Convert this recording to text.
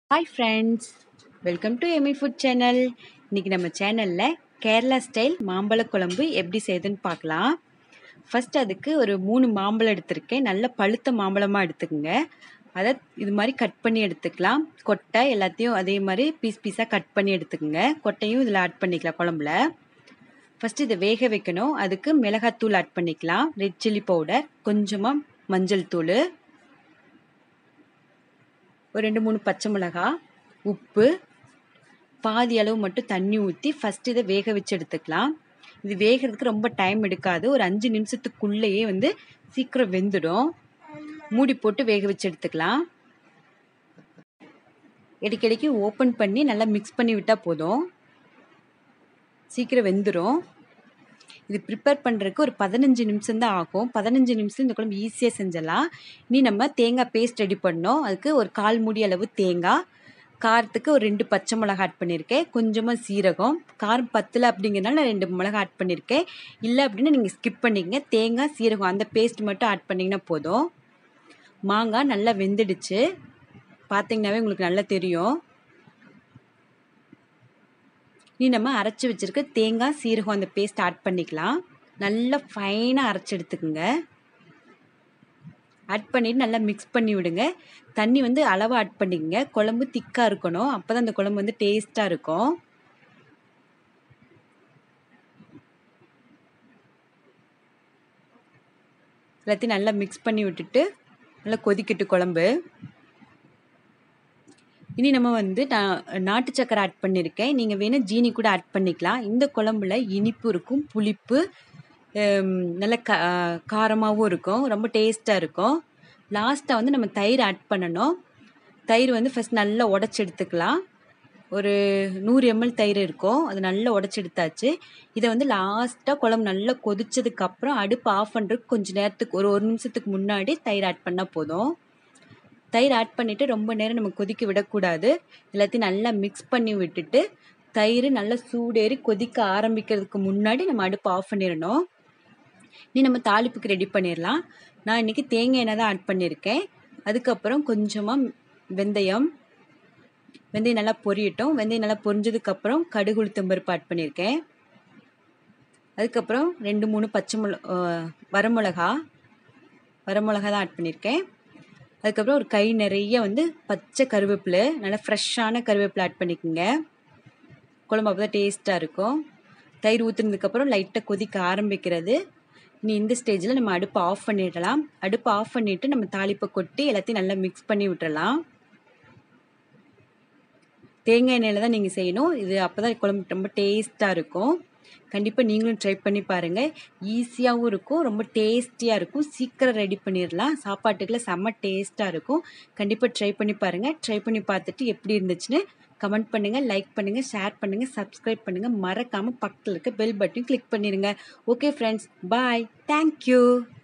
hi friends welcome to Amy food channel இன்றைக்கி நம்ம சேனலில் கேரளா ஸ்டைல் மாம்பழ குழம்பு எப்படி செய்யுதுன்னு பார்க்கலாம் ஃபஸ்ட் அதுக்கு ஒரு மூணு மாம்பழம் எடுத்திருக்கேன் நல்ல பழுத்த மாம்பழமாக எடுத்துக்கோங்க அதை இது மாதிரி கட் பண்ணி எடுத்துக்கலாம் கொட்டை எல்லாத்தையும் அதே மாதிரி பீஸ் பீஸாக கட் பண்ணி எடுத்துக்கோங்க கொட்டையும் இதில் ஆட் பண்ணிக்கலாம் குழம்புல ஃபஸ்ட்டு இதை வேக வைக்கணும் அதுக்கு மிளகாத்தூள் ஆட் பண்ணிக்கலாம் ரெட் சில்லி பவுடர் கொஞ்சமாக மஞ்சள் தூள் ஒரு ரெண்டு மூணு பச்சை மிளகா உப்பு பாதி அளவு மட்டும் தண்ணி ஊற்றி ஃபஸ்ட்டு இதை வேக வச்சு எடுத்துக்கலாம் இது வேகிறதுக்கு ரொம்ப டைம் எடுக்காது ஒரு அஞ்சு நிமிஷத்துக்குள்ளேயே வந்து சீக்கிரம் வெந்துடும் மூடி போட்டு வேக வச்சு எடுத்துக்கலாம் இடைக்கிடைக்கு ஓப்பன் பண்ணி நல்லா மிக்ஸ் பண்ணி விட்டால் போதும் சீக்கிரம் வெந்துடும் இது ப்ரிப்பேர் பண்ணுறதுக்கு ஒரு பதினஞ்சு நிமிஷம் தான் ஆகும் பதினஞ்சு நிமிஷம் இந்த குழம்பு ஈஸியாக செஞ்சிடலாம் இனி நம்ம தேங்காய் பேஸ்ட் ரெடி பண்ணோம் அதுக்கு ஒரு கால் மூடி அளவு தேங்காய் காரத்துக்கு ஒரு ரெண்டு பச்சை மிளகா ஆட் பண்ணியிருக்கேன் கொஞ்சமாக சீரகம் காரம் பத்தில் அப்படிங்கிறனால நான் ரெண்டு மிளகா ஆட் பண்ணியிருக்கேன் இல்லை அப்படின்னா நீங்கள் ஸ்கிப் பண்ணிக்கங்க தேங்காய் சீரகம் அந்த பேஸ்ட் மட்டும் ஆட் பண்ணிங்கன்னா போதும் மாங்காய் நல்லா வெந்துடுச்சு பார்த்தீங்கன்னாவே உங்களுக்கு நல்லா தெரியும் நீ நம்ம அரைச்சி வச்சுருக்க தேங்காய் சீரகம் அந்த பேஸ்ட் ஆட் பண்ணிக்கலாம் நல்லா ஃபைனாக அரைச்சி எடுத்துக்கோங்க ஆட் பண்ணிவிட்டு நல்லா மிக்ஸ் பண்ணி விடுங்க தண்ணி வந்து அளவாக ஆட் பண்ணிக்கங்க குழம்பு திக்காக இருக்கணும் அப்போ தான் அந்த குழம்பு வந்து டேஸ்ட்டாக இருக்கும் எல்லாத்தையும் நல்லா மிக்ஸ் பண்ணி விட்டுட்டு நல்லா கொதிக்கட்டு குழம்பு இனி நம்ம வந்து நான் நாட்டு சக்கரை ஆட் பண்ணியிருக்கேன் நீங்கள் வேணால் ஜீனி கூட ஆட் பண்ணிக்கலாம் இந்த குழம்புல இனிப்பு இருக்கும் புளிப்பு நல்ல க காரமாகவும் இருக்கும் ரொம்ப டேஸ்ட்டாக இருக்கும் லாஸ்ட்டாக வந்து நம்ம தயிர் ஆட் பண்ணணும் தயிர் வந்து ஃபஸ்ட் நல்லா உடச்சி எடுத்துக்கலாம் ஒரு நூறு எம்எல் தயிர் இருக்கும் அது நல்லா உடச்சி எடுத்தாச்சு இதை வந்து லாஸ்ட்டாக குழம்பு நல்லா கொதிச்சதுக்கப்புறம் அடுப்பு ஆஃப் பண்ணுறதுக்கு கொஞ்சம் நேரத்துக்கு ஒரு ஒரு நிமிஷத்துக்கு முன்னாடி தயிர் ஆட் பண்ணால் போதும் தயிர் ஆட் பண்ணிவிட்டு ரொம்ப நேரம் நம்ம கொதிக்க விடக்கூடாது எல்லாத்தையும் நல்லா மிக்ஸ் பண்ணி விட்டுட்டு தயிர் நல்லா சூடேறி கொதிக்க ஆரம்பிக்கிறதுக்கு முன்னாடி நம்ம அடுப்பு ஆஃப் பண்ணிடணும் நீ நம்ம தாளிப்புக்கு ரெடி பண்ணிடலாம் நான் இன்றைக்கி தேங்காய் எண்ணெய் தான் ஆட் பண்ணியிருக்கேன் அதுக்கப்புறம் கொஞ்சமாக வெந்தயம் வெந்தயம் நல்லா பொரியட்டும் வெந்தயம் நல்லா பொரிஞ்சதுக்கப்புறம் கடுகு உளுத்தம்பருப்பு ஆட் பண்ணியிருக்கேன் அதுக்கப்புறம் ரெண்டு மூணு பச்சை மிள வரமிளகா வரமிளகா தான் ஆட் பண்ணியிருக்கேன் அதுக்கப்புறம் ஒரு கை நிறைய வந்து பச்சை கருவேப்பிலை நல்லா ஃப்ரெஷ்ஷான கருவேப்பிலை ஆட் பண்ணிக்கோங்க குழம்பு அப்போ தான் டேஸ்ட்டாக இருக்கும் தயிர் ஊற்றுனதுக்கப்புறம் லைட்டாக கொதிக்க ஆரம்பிக்கிறது இனி இந்த ஸ்டேஜில் நம்ம அடுப்பை ஆஃப் பண்ணிடலாம் அடுப்பை ஆஃப் பண்ணிவிட்டு நம்ம தாளிப்பை கொட்டி எல்லாத்தையும் நல்லா மிக்ஸ் பண்ணி விட்டுறலாம் தேங்காய் எண்ணெயில் தான் நீங்கள் செய்யணும் இது அப்போ தான் குழம்பு ரொம்ப டேஸ்ட்டாக இருக்கும் கண்டிப்பாக நீங்களும் ட்ரை பண்ணி பாருங்கள் ஈஸியாகவும் இருக்கும் ரொம்ப டேஸ்டியாக இருக்கும் சீக்கிரம் ரெடி பண்ணிடலாம் சாப்பாட்டுக்குள்ள செம்ம டேஸ்ட்டாக இருக்கும் கண்டிப்பாக ட்ரை பண்ணி பாருங்கள் ட்ரை பண்ணி பார்த்துட்டு எப்படி இருந்துச்சுன்னு கமெண்ட் பண்ணுங்கள் லைக் பண்ணுங்கள் ஷேர் பண்ணுங்கள் சப்ஸ்கிரைப் பண்ணுங்கள் மறக்காமல் பக்கத்தில் இருக்க பெல் பட்டன் கிளிக் பண்ணிடுங்க ஓகே ஃப்ரெண்ட்ஸ் பாய் தேங்க்யூ